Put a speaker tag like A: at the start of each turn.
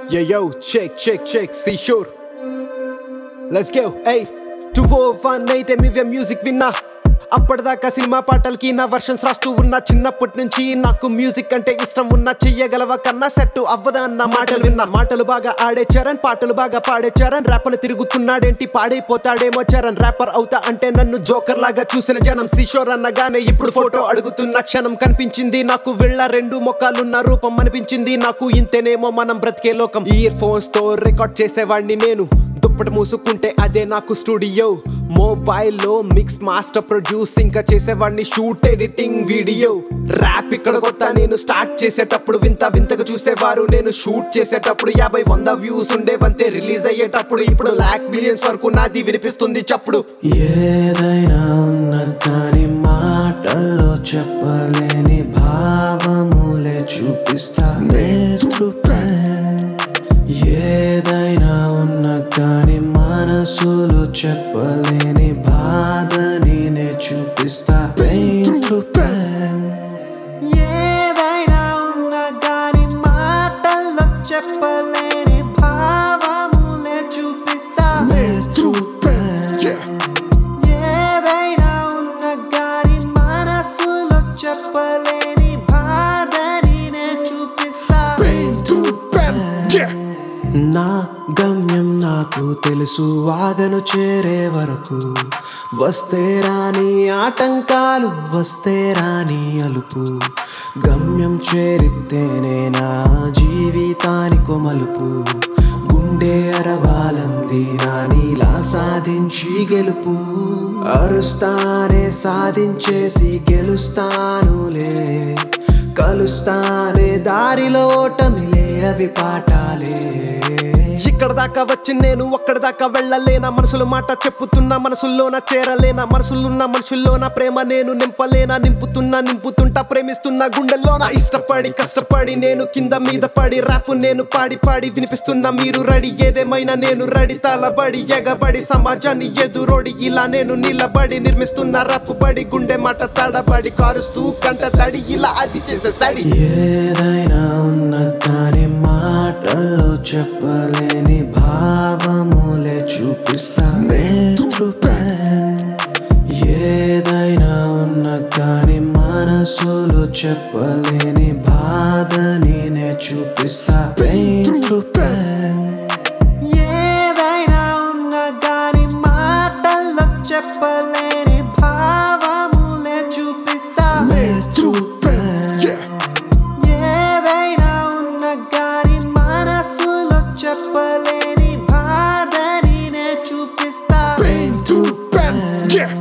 A: Yeah, yo, check, check, check, see sure. Let's go, hey. Two four one eight ఎంఈవే music విన్నా అప్పటిదాకా cinema పాటలకి నా versions రాస్తూ ఉన్నా చిన్నప్పటి నుంచి నాకు మ్యూజిక్ అంటే ఇష్టం ఉన్నా చెయ్యగలవా కన్నా సెట్ అవ్వదా అన్న మాటలు విన్నా మాటలు బాగా ఆడే చరణ్ పాటలు బాగా పాడే చరణ్ ర్యాపర్ తిరుగుతున్నాడేంటి పాడైపోతాడేమో చరణ్ ర్యాపర్ అవుతా అంటే నన్ను జోకర్ లాగా చూసిన జనం కిషోర్ అన్నగానే ఇప్పుడు ఫోటో అడుగుతున్న క్షణం కనిపించింది నాకు వెళ్ళ రెండు మొక్కలున్న రూపం అనిపించింది నాకు ఇంతేనేమో మనం బ్రతికే లోకం ఇయర్ ఫోన్స్ తో రికార్డ్ చేసేవాడిని నేను దుప్పటి మూసుకుంటే అదే నాకు స్టూడియో మొబైల్లో మిక్స్ మాస్టర్ ప్రొడ్యూస్ ఇంకా చేసేవాడిని షూట్ ఎడిటింగ్ వీడియో ర్యాప్ ఇక్కడ కొత్త నేను స్టార్ట్ చేసేటప్పుడు వింత వింతగా చూసేవారు నేను షూట్ చేసేటప్పుడు యాభై వంద వ్యూస్ ఉండేవంతే రిలీజ్ అయ్యేటప్పుడు ఇప్పుడు లాక్ బిలియన్స్ వరకు నాది వినిపిస్తుంది చప్పుడు
B: ఏదైనా ఉన్న కానీ మాటల్లో చెప్పలేని భావములే చూపిస్తా నేర్చుపే ఏదైనా ఉన్న కానీ మనసులో చెప్పలేని బాధని నే చూపిస్తా Pain to pain. ఏదైనా ఉన్న కానీ మాటల్లో చెప్పలేని భావములే చూపిస్తా ఏదైనా ఉన్న గాని మనసులో చెప్పలేని బాధని నే చూపిస్తా నా గమ్యం నాకు తెలుసు వాగను చేరే వరకు వస్తే రాని ఆటంకాలు వస్తే రాని అలుపు గమ్యం చేరితేనే నా జీవితానికి మలుపు గుండె అరవాలంది నా నీలా సాధించి గెలుపు అరుస్తానే సాధించేసి గెలుస్తానులే కలుస్తానే దారిలో ఓటమిలే అవి పాఠాలే
A: ఇక్కడ దాకా వచ్చి నేను ఒక్కడి దాకా వెళ్ళలేనా మనసులో మాట చెప్పుతున్నా మనసుల్లోన చేరలేనా మనసులున్న మనుషుల్లోన ప్రేమ నేను నింపలేనా నింపుతున్నా నింపుతుంటా ప్రేమిస్తున్నా గుండెల్లోన ఇష్టపడి కష్టపడి నేను కింద మీద పడి ర్యాప్ నేను పాడి పాడి వినిపిస్తున్నా మీరు రెడీ ఏదేమైనా నేను రెడీ తలబడి ఎగబడి సమాజాన్ని ఎదురోడి ఇలా నేను నిలబడి నిర్మిస్తున్న రప్పు బడి గుండె మాట తడబడి కారుస్తూ కంట తడి ఇలా అది చేసే సడి
B: ఏదైనా ఉన్న కానీ మాటల్లో చెప్పలేని భావములే చూపిస్తా నేర్చుపే ఏదైనా ఉన్న కానీ మనసులో చెప్పలేని బాధని నే చూపిస్తా Pain to pain. ఏదైనా ఉన్న గాని మాటల్లో చెప్పలేని భావములే చూపిస్తా ఏదైనా ఉన్న గాని మనసులో చెప్పలేని బాధని నే చూపిస్తా
C: Pain to pen, yeah.